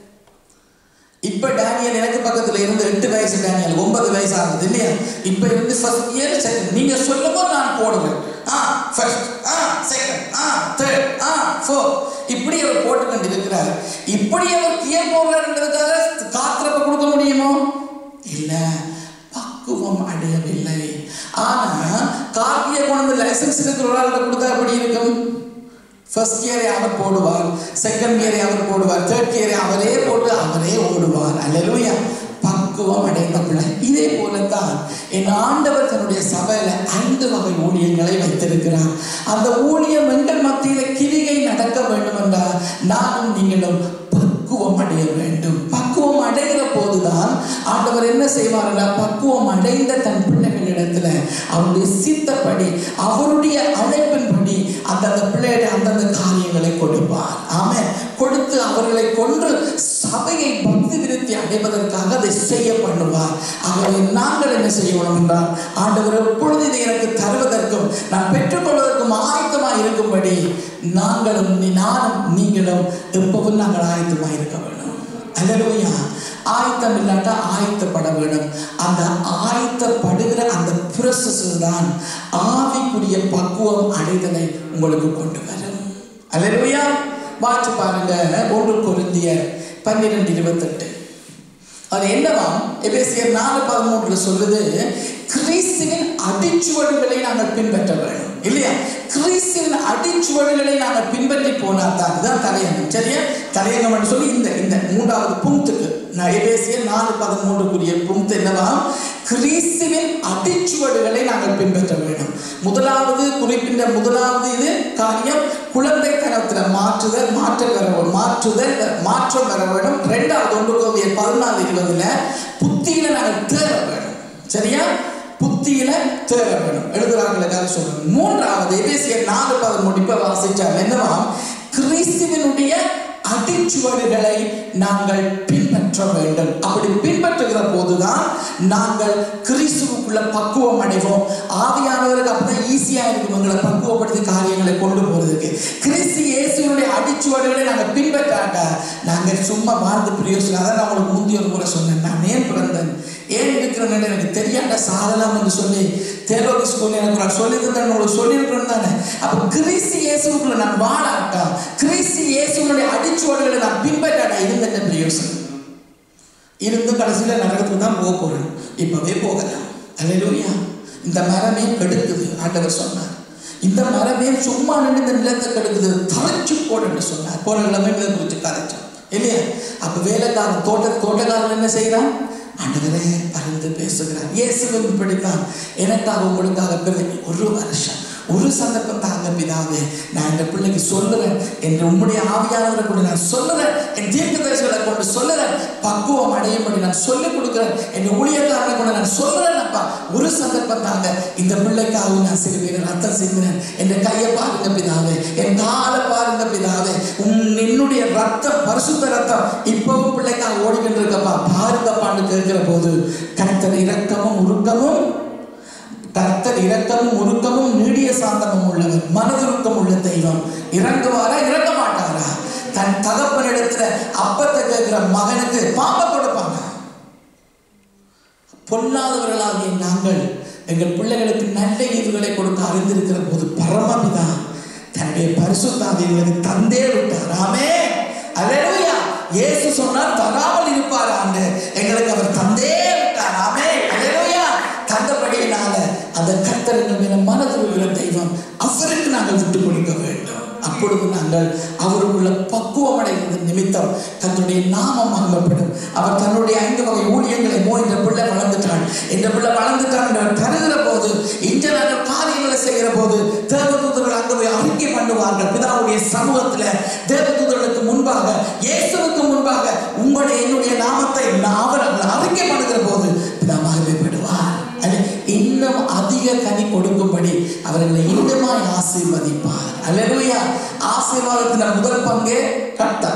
இப்ப டேனியல் எனக்கு பக்கத்துல இருந்து எட்டு வயசு டேனியல் ஒன்பது வயசு ஆகுது இல்லையா இப்ப இருந்து ஃபர்ஸ்ட் இயர் செகண்ட் நீங்க சொல்லும்போது நான் போடுவேன் ஆ ஃபர்ஸ்ட் ஆ செகண்ட் ஆ தேர்ட் ஆ ஃபோர் இப்படி அவர் போட்டு கொண்டு இருக்கிறார் இப்படி அவர் ஏன் போடுறாருன்றதுக்காக காத்திரப்ப கொடுக்க முடியுமோ இல்ல பக்குவம் அடையவில்லை ஆனா காப்பிய கொண்டு லைசன்ஸ் இருக்கிற ஒரு ஆள்கிட்ட கொடுத்தா எப்படி இருக்கும் ஃபர்ஸ்ட் இயரை அவர் போடுவார் செகண்ட் இயரை அவர் போடுவார் தேர்ட் இயரை அவரே போட்டு அவரே ஓடுவார் அல்லேலூயா பக்குவம் அடைந்த பிள்ளை இதே போலத்தான் என் ஆண்டவர் தன்னுடைய சபையில ஐந்து வகை ஊழியங்களை வைத்திருக்கிறார் அந்த ஊழியம் எங்கள் மத்தியில கிரிகை நடக்க வேண்டும் என்றால் நானும் நீங்களும் பக்குவம் அடைய வேண்டும் பக்குவம் அடைகிற போதுதான் ஆண்டவர் என்ன செய்வார்னா பக்குவம் அடைந்த தன் பிள்ளைகளிடத்துல அவருடைய சித்தப்படி அவருடைய அழைப்பின்படி அந்தந்த பிள்ளைகளுடைய அந்தந்த காரியங்களை கொடுப்பார் ஆமென் கொடுத்து அவர்களை கொன்று சபையை பக்தி விருத்தி அடைவதற்காக அதை செய்ய பண்ணுவார் அவரை நாங்கள் என்ன செய்யணும் என்றால் ஆண்டவர் எப்பொழுது இதை எனக்கு தருவதற்கும் நான் பெற்றுக்கொள்வதற்கும் ஆயத்தமாக இருக்கும்படி நாங்களும் நீ- நானும் நீங்களும் எப்பவும் நாங்கள் ஆயத்தமாக இருக்க வேண்டும் அல்லேலூயா ஆயத்தம் இல்லாட்டா ஆயத்தப்பட வேண்டும் அந்த ஆயத்தப்படுகிற அந்த ப்ரோசஸ் தான் ஆவிக்குரிய பக்குவம் அடைதலை உங்களுக்கு கொண்டு வரும் அல்லேலூயா வாட்சி பாருங்க ஒன்று கொரிந்தியர் பன்னிரெண்டு இருபத்தெட்டு அது என்னவாம் எபேசியர் நாலு பதிமூன்றுல சொல்லுது கிறிஸ்துவின் அடிச்சுவடுகளை நாங்கள் பின்பற்ற வேண்டும் இல்லையா கிறிஸ்துவின் அடிச்சுவடுகளை நாங்கள் பின்பற்றி போனா தான் இதுதான் தலையங்கம் சரியா தலையங்கம் சொல்லி இந்த இந்த மூன்றாவது புங்க்துக்கு நான் எபேசியர் நாலு பதிமூன்றுக்குரிய புங்க்த் என்னவாம் கிறிஸ்துவின் அடிச்சுவடுகளை நாங்கள் பின்பற்ற வேண்டும் முதலாவது குறிப்பிட்ட முதலாவது இது காரியம் குழந்தைத்தனத்துல மாற்றுதல் மாற்றம் வர வேண்டும். மாற்றுதல் மாற்றம் வர வேண்டும் ரெண்டாவது ஒன்று கோவிய பதினாலு இருபதுல புத்தியில நாங்கள் தேர வேண்டும் சரியா புத்தியில தேர வேண்டும் எழுதுறாங்களுக்காக சொல்றேன் மூன்றாவது எபேசியர் நாலு பதிமூணு இப்ப வாசிச்சாங்க என்னவா கிறிஸ்துவனுடைய அடிச்சுவடுகளை நாங்கள் பின்பற்ற வேண்டும் அப்படி பின்பற்றுகிற போதுதான் நாங்கள் கிறிஸ்துவுக்குள்ள பக்குவம் அடைவோம் ஆவியானவருக்கு அப்பதான் ஈஸியா இருக்கும் எங்களை பக்குவப்படுத்தி காரியங்களை கொண்டு போறதுக்கு கிறிஸ்து இயேசுனுடைய அடிச்சுவடுகளை நாங்கள் பின்பற்றாட்டா நாங்கள் சும்மா வாழ்ந்து பிரயோசனம் அதான் நான் உங்களுக்கு முந்தைய ஒரு முறை சொன்னேன் நான் ஏன் பிறந்தேன் ஏன் இருக்கிறேன்னு எனக்கு தெரியாத சாதலாம் என்று சொல்லி தேரோகி ஸ்கூல் எனக்கு நான் சொல்லி தந்தேன் உங்களுக்கு சொல்லியிருக்கிறேன் தானே அப்ப கிறிஸ்து இயேசுக்குள்ள நான் வாழாட்டா கிறிஸ்து இயேசுனுடைய அடிச்சுவடுகளை நான் பின்பற்றாட்டா இருந்த என்ன பிரயோசனம் இருந்து கடைசியில் நரகத்துக்கு தான் போக போறேன் இப்பவே போகலாம் அல்லேலூயா இந்த மரமே கெடுக்குது ஆண்டவர் சொன்னார் இந்த மரமே சும்மா நின்று இந்த நிலத்தை கெடுக்குது தரைச்சு போடுன்னு சொன்னார் போன கிழமை இதை குறித்து கதைச்சோம் இல்லையா அப்ப வேலைக்காரன் தோட்ட தோட்டக்காரன் என்ன செய்யறான் ஆண்டவரே பறந்து பேசுகிறார் இயேசுவும் இப்படித்தான் எனக்காக உங்களுக்காக பிறகு ஒரு வருஷம் ஒரு சந்தர்ப்பம் தாங்க பிதாவே நான் இந்த பிள்ளைக்கு சொல்லுறேன் என்று உம்முடைய ஆவியானவரை கொண்டு நான் சொல்லுறேன் என் தீர்க்கதரிசிகளை கொண்டு சொல்லுறேன் பக்குவம் அடையும்படி நான் சொல்லிக் கொடுக்குறேன் என் ஊழியக்காரனை கொண்டு நான் சொல்லுறேன் அப்பா ஒரு சந்தர்ப்பம் தாங்க இந்த பிள்ளைக்காக நான் சிறுவீரன் ரத்தம் சிந்தினேன் என் கையை பாருங்க பிதாவே என் காலை பாருங்க பிதாவே உன் என்னுடைய ரத்தம் பரிசுத்த ரத்தம் இப்பவும் பிள்ளைக்காக ஓடிக்கிட்டு இருக்கப்பா பாருங்கப்பான்னு கேட்கிற போது கர்த்தர் இரக்கமும் உருக்கமும் கர்த்தர் இரக்கமும் உருக்கமும் நீடிய சாந்தமும் உள்ளவர் மனதுருக்கம் உள்ள தெய்வம் இறங்குவாரா இறங்க மாட்டாரா கொடுப்பாங்களா தன் தகப்பனிடத்துல அப்பத்தை கேட்கிற மகனுக்கு பாம்பை கொடுப்பாங்க பொல்லாதவர்களாகிய நாங்கள் எங்கள் பிள்ளைகளுக்கு நல்ல ஈவுகளை கொடுக்க அறிந்திருக்கிற போது பரமபிதா தன்னுடைய பரிசுத்தாவிகளுக்கு தந்தே விட்டார் ஆமே அல்லேலூயா இயேசு சொன்னார் தராமல் இருப்பார் ஆண்டு எங்களுக்கு அவர் தந்தே விட்டார் ஆமே அல்லேலூயா தந்தபடியினால அந்த கர்த்தர் எங்கள் மேல மனதில் தெய்வம் அவருக்கு நாங்கள் விட்டுக் கொடுக்க வேண்டும் அப்பொழுது நாங்கள் அவருக்குள்ள பக்குவம் அடைகிறது நிமித்தம் தன்னுடைய நாமம் மகிமைப்படும் அவர் தன்னுடைய ஐந்து வகை ஊழியங்களை மோ இந்த பிள்ளை வளர்ந்துட்டான் இந்த பிள்ளை வளர்ந்துட்டான் என்று அவர் தருகிற போது இந்த நாங்கள் காரியங்களை செய்கிற போது தேவதூதர்கள் அங்கு போய் அறிக்கை பண்ணுவார்கள் பிதாவுடைய சமூகத்துல தேவதூதர்களுக்கு முன்பாக இயேசுவுக்கு முன்பாக உங்களுடைய என்னுடைய நாமத்தை அவர்கள் அறிக்கை பண்ணுகிற போது பிதா மகிமைப்படுவார் அது இன்னும் அதிக கனி கொடுக்கும்படி அவர்களை இன்னுமாய் ஆசீர்வதிப்பார் அல்லேலூயா ஆசீர்வாதத்தின் முதல் பங்கே கர்த்தர்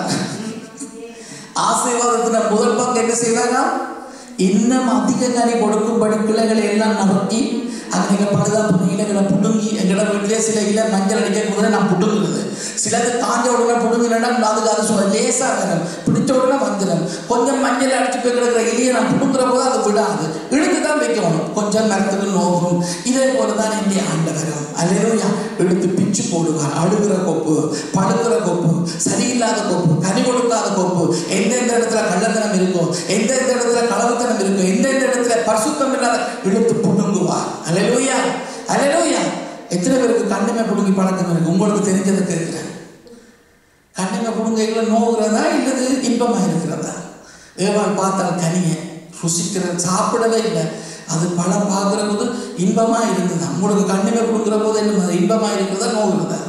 ஆசீர்வாதத்தின் முதல் பங்கு என்ன செய்வாங்க இன்னும் அதிக கனி கொடுக்கும்படி பிள்ளைகளை எல்லாம் நறுக்கி அது நீங்கள் பழுதாப்பு இலைகளை புடுங்கி எங்களோட வீட்டிலே சில இலை மஞ்சள் அடிக்கும் போது நான் புடுங்குறது சிலது காஞ்ச உடனே புடுங்கினா அதுக்கு அது சொல்ல லேசாக வரும் பிடிச்ச உடனே வந்துடும் கொஞ்சம் மஞ்சள் அடிச்சு போய் கிடக்கிற இலையை நான் புடுங்குற போது அது விடாது இழுத்து தான் வைக்கணும் கொஞ்சம் மரத்துக்கு நோகும் இதே போல தான் என்னுடைய ஆண்டவரும் அல்லையா எடுத்து பிச்சு போடுவார் அழுகிற கொப்பு படுக்கிற கொப்பு சரியில்லாத கொப்பு கனி கொடுக்காத கொப்பு எந்தெந்த இடத்துல கள்ளத்தனம் இருக்கோ எந்தெந்த இடத்துல களவுத்தனம் இருக்கோ எந்தெந்த இடத்துல பரிசுத்தம் இல்லாத இழுத்து புடுங்குவார் அல்லையா அல்லையா எத்தனை பேருக்கு கண்ணுமே புடுங்கி பழக்கம் இருக்கு உங்களுக்கு தெரிஞ்சதை கேட்கிறேன் கண்ணுமே புடுங்கைகளை நோகிறதா இல்லது இன்பமா இருக்கிறதா ஏவாள் பார்த்தால் கனியை ருசிக்கிற சாப்பிடவே இல்லை அது பழம் பார்க்குற போது இன்பமா இருந்தது உங்களுக்கு கண்ணுமே கொடுக்குற போது என்ன அது இன்பமா இருக்கிறதா நோகிறதா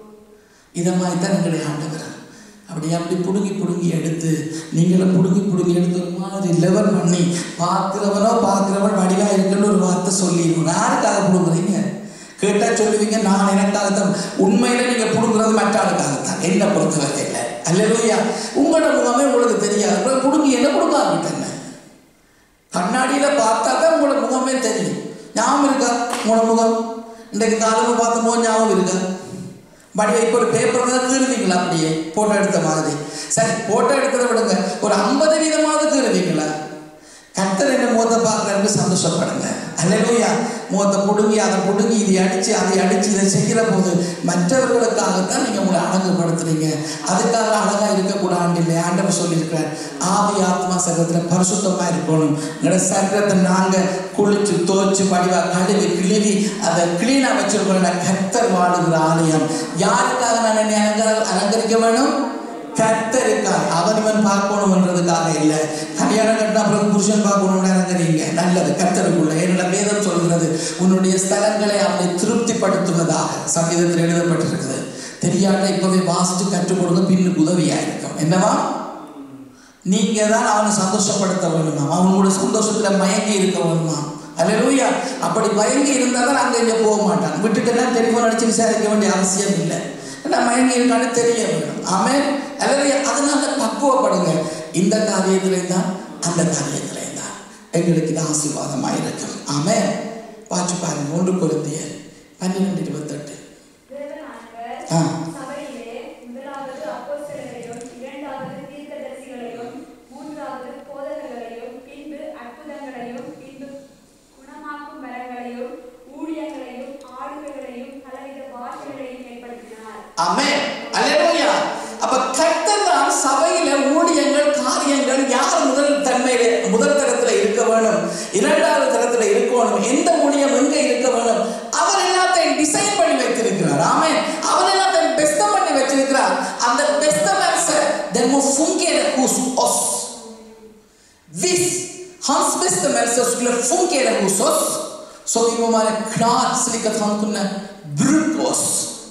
இதை மாதிரி தான் எங்களுடைய ஆண்டவர் அப்படி அப்படி பிடுங்கி பிடுங்கி எடுத்து நீங்களும் பிடுங்கி பிடுங்கி எடுத்து ஒரு மாதிரி லெவல் பண்ணி பார்க்குறவனோ பார்க்குறவன் வடிவாக இருக்குன்னு ஒரு வார்த்தை சொல்லிடுவோம் யாருக்காக பிடுங்குறீங்க கேட்டால் சொல்லுவீங்க நான் எனக்காகத்தான் உண்மையில நீங்க பிடுங்குறது மற்ற ஆளுக்காகத்தான் என்ன பொறுத்த வரையில் அல்லையா உங்களோட முகமே உங்களுக்கு தெரியாது அப்புறம் பிடுங்கி என்ன கொடுக்காம கண்ணாடியில பார்த்தா தான் உங்களோட முகமே தெரியும் ஞாபகம் இருக்கா உங்களோட முகம் இன்றைக்கு காலமாக பார்த்த போது ஞாபகம் இருக்கா பட் இப்போ ஒரு பேப்பர் தான் கீறுவீங்களா அப்படியே போட்டோ எடுத்த மாதிரி சரி போட்டோ எடுத்ததை விடுங்க ஒரு ஐம்பது வீதமாவது கீறுவீங்களா கத்தர் என்ன முகத்தை பார்க்குறன்னு சந்தோஷப்படுங்க அல்லையா முகத்தை பிடுங்கி அதை பிடுங்கி இதை அடித்து அதை அடித்து இதை செய்கிற போது மற்றவர்களுக்காகத்தான் நீங்கள் உங்களை அழகுபடுத்துறீங்க அதுக்காக அழகாக இருக்கக்கூடாது இல்லை ஆண்டவர் சொல்லியிருக்கிறார் ஆவி ஆத்மா சரீரத்தில் பரிசுத்தமாக இருக்கணும் எங்களோட சரீரத்தை நாங்கள் குளிச்சு தோச்சு படிவா கழுவி கிழிவி அதை கிளீனாக வச்சிருக்கோம் கத்தர் வாழுகிற ஆலயம் யாருக்காக நான் என்னை அலங்கர அலங்கரிக்க வேணும் கத்தருக்காக அவனவன் பார்க்கணும்ன்றதுக்காக இல்லை கல்யாணம் கட்டின அப்புறம் புருஷன் பார்க்கணும்னு இறங்குறீங்க நல்லது கத்தருக்குள்ள என்னோட வேதம் சொல்கிறது உன்னுடைய ஸ்தலங்களை அவனை திருப்திப்படுத்துவதாக சங்கீதத்தில் எழுதப்பட்டிருக்குது தெரியாத இப்பவே வாசித்து கற்றுக் கொடுக்க பின்னுக்கு உதவியா இருக்கும் என்னவா நீங்க தான் அவனை சந்தோஷப்படுத்த வேணுமா அவனோட சந்தோஷத்துல மயங்கி இருக்க வேணுமா அல்லேலூயா அப்படி மயங்கி இருந்தால் தான் அங்கே இங்கே போக மாட்டான் விட்டுட்டெல்லாம் டெலிஃபோன் அடிச்சு விசாரிக்க வேண்டிய அவசியம் இல்லை நான் மயங்கி இருக்கான்னு தெரிய வேணும் ஆமே அல்லையா அதனால பக்குவப்படுங்க இந்த காரியத்திலே தான் அந்த காரியத்திலே தான் எங்களுக்கு இது ஆசீர்வாதமாக இருக்கும் ஆமே வாட்சி பாருங்க ஒன்று குருந்திய பன்னிரெண்டு இருபத்தெட்டு தேவனானவர் ஆ. சபையிலே முதலாவது அப்போஸ்தலரையும், இரண்டாவது தீர்க்கதரிசிகளையும், மூன்றாவது போதகர்களையும், பின்பு அற்புதங்களையும், பின்பு குணமாக்கும் வரங்களையும், ஊழியங்களையும், ஆளுகைகளையும், பலவித பாஷைகளையும் ஏற்படுத்தினார். ஆமே அல்லேலூயா அப்ப கர்த்தர் தான் சபையில ஊழியங்கள் காரியங்கள் யார் முதல் தன்மையில முதல் தரத்துல இருக்க வேணும் இரண்டாவது தரத்துல இருக்கணும் எந்த ஊழியம் எங்க இருக்க வேணும் அவர் எல்லாத்தையும் டிசைன் பண்ணி வைத்திருக்கிறார் ஆமே அவர் எல்லாத்தையும் பெஸ்டம் பண்ணி வச்சிருக்கிறார் அந்த பெஸ்டமென்ஸ் den må fungere hos oss hvis hans bestemmelser skulle fungere hos oss så vi må være klar slik at han kunne bruke oss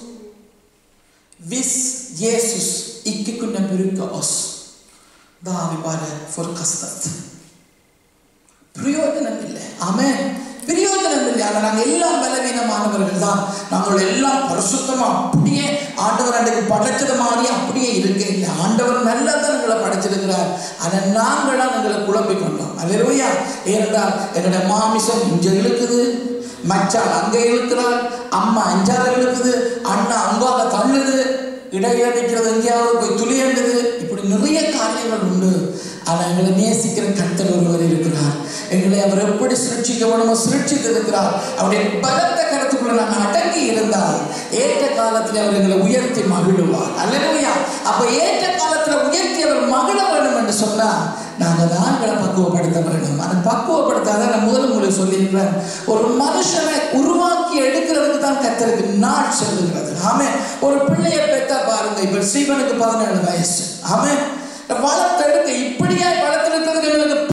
hvis Jesus ikke kunne bruke oss, da har vi bare forkastet. பிரயோஜனமில்லை ஆமென் பிரயோஜனமில்லை ஆனால் நாங்கள் எல்லாம் பலவீனமானவர்கள் தான் நாங்கள் எல்லாம் பரிசுத்தமா அப்படியே ஆண்டவர் அன்றைக்கு படைச்சது மாதிரி அப்படியே இருக்க இல்லை ஆண்டவர் நல்லா தான் எங்களை படைச்சிருக்கிறார் ஆனால் நாங்களா எங்களை குழப்பிக் கொண்டோம் அல்லையா ஏனென்றால் எங்களுடைய மாமிசம் இங்கே இழுக்குது மச்சான் அங்கே இழுக்கிறாள் அம்மா அஞ்சாத இழுக்குது அண்ணா அங்கால தள்ளுது இடையில நிற்கிறது எங்கேயாவது போய் துளியண்டது இப்படி நிறைய காரியங்கள் உண்டு ஆனால் எங்களை நேசிக்கிற கர்த்தர் ஒருவர் இருக்கிறார் எங்களை அவர் எப்படி சிருட்சிக்க வேணுமோ சிருட்சித்து இருக்கிறார் அவருடைய பலத்த கருத்துக்குள்ள நாங்கள் அடங்கி இருந்தால் ஏற்ற காலத்தில் அவர் எங்களை உயர்த்தி மகிழுவார் அல்லையா அப்ப ஏற்ற காலத்தில் உயர்த்தி அவர் மகிழ வேண்டும் என்று சொன்னால் நாங்கள் தான் எங்களை பக்குவப்படுத்த வேண்டும் அதை பக்குவப்படுத்தாத நான் முதல் உங்களுக்கு சொல்லியிருக்கிறேன் ஒரு மனுஷனை உருவாக்கி எடுக்கிறதுக்கு தான் கத்தருக்கு நாள் செல்லுகிறது ஆமே ஒரு பிள்ளையை பெற்றா பாருங்க இப்ப சீவனுக்கு பதினேழு வயசு ஆமே வளர்த்தெடுக்க இப்படியா வளர்த்தெடுக்கிறதுக்கு எங்களுக்கு